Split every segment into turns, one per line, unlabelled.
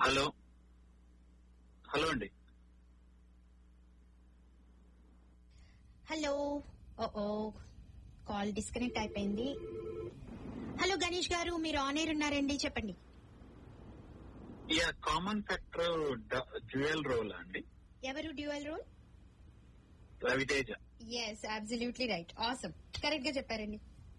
hello hello అండి
hello ఓ call disconnect అయిపోయింది హలో గణేష్ గారు మీరు ఆన్ ఎయిర్ ఉన్నారండి చెప్పండి
yeah common factor dual role అండి
ఎవరు dual role
Raviteja
yes absolutely right awesome correct గా చెప్పారండి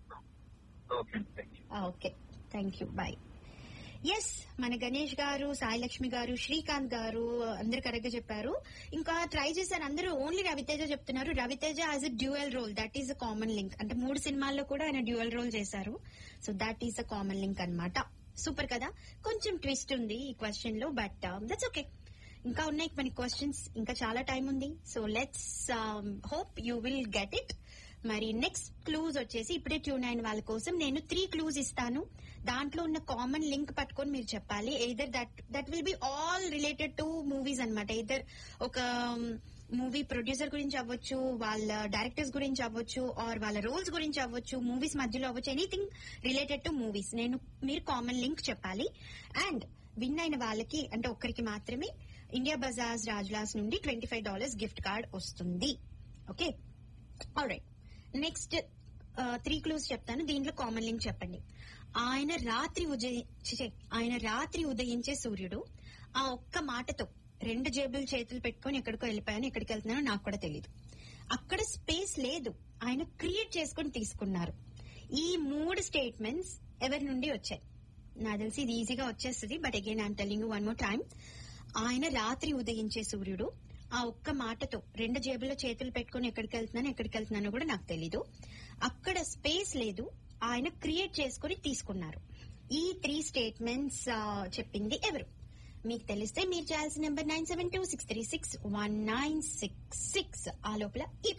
okay thank you
okay thank you bye yes మన గణేష్ గారు సాయి లక్ష్మి గారు శ్రీకాంత్ గారు అందరు కరెక్ట్ గా చెప్పారు ఇంకా ట్రై చేశారు అందరూ ఓన్లీ రవితేజ చెప్తున్నారు Raviteja as a dual role that is a common link అంటే మూడు సినిమాల్లో కూడా ఆయన డ్యూయల్ రోల్ చేశారు so that is a common link అన్నమాట సూపర్ కదా కొంచెం ట్విస్ట్ ఉంది ఈ క్వశ్చన్ లో బట్ దట్స్ ఓకే ఇంకా ఉన్నాయి మన క్వశ్చన్స్ ఇంకా చాలా టైం ఉంది so let's hope you will get it మరి నెక్స్ట్ క్లూజ్ వచ్చేసి ఇప్పుడే ట్యూన్ అయిన వాళ్ళ కోసం నేను త్రీ క్లూజ్ ఇస్తాను దాంట్లో ఉన్న కామన్ లింక్ పట్టుకొని మీరు చెప్పాలి either that that will be all related to movies అనమాట ఎయిదర్ ఒక మూవీ ప్రొడ్యూసర్ గురించి అవ్వచ్చు వాళ్ళ డైరెక్టర్స్ గురించి అవ్వచ్చు ఆర్ వాళ్ళ రోల్స్ గురించి అవ్వచ్చు మూవీస్ మధ్యలో అవ్వచ్చు ఎనీథింగ్ రిలేటెడ్ టు మూవీస్ నేను మీరు కామన్ లింక్ చెప్పాలి అండ్ విన్ అయిన వాళ్ళకి అంటే ఒక్కరికి మాత్రమే ఇండియా బజాజ్ రాజ్లాస్ నుండి twenty five dollars gift card వస్తుంది okay right next three clues చెప్తాను దీంట్లో కామన్ లింక్ చెప్పండి ఆయన రాత్రి ఉదయ ఛీ, ఛీ, ఆయన రాత్రి ఉదయించే సూర్యుడు ఆ ఒక్క మాటతో రెండు జేబులు చేతులు పెట్టుకొని ఎక్కడికో వెళ్ళిపోయాను ఎక్కడికి వెళ్తున్నానో నాకు కూడా తెలియదు అక్కడ స్పేస్ లేదు ఆయన క్రియేట్ చేసుకొని తీసుకున్నారు ఈ మూడు స్టేట్మెంట్స్ ఎవరి నుండి వచ్చాయి నాకు తెలిసి ఇది ఈజీగా వచ్చేస్తుంది but again I'm telling one more time ఆయన రాత్రి ఉదయించే సూర్యుడు ఆ ఒక్క మాటతో రెండు జేబుల్లో చేతులు పెట్టుకుని ఎక్కడికి వెళ్తున్నాను ఎక్కడికి వెళ్తున్నానో కూడా నాకు తెలీదు అక్కడ స్పేస్ లేదు ఆయన క్రియేట్ చేసుకుని తీసుకున్నారు ఈ త్రీ స్టేట్మెంట్స్ చెప్పింది ఎవరు మీకు తెలిస్తే మీరు చేయాల్సిన number nine seven two six three six one nine six six ఆ లోపల ఈ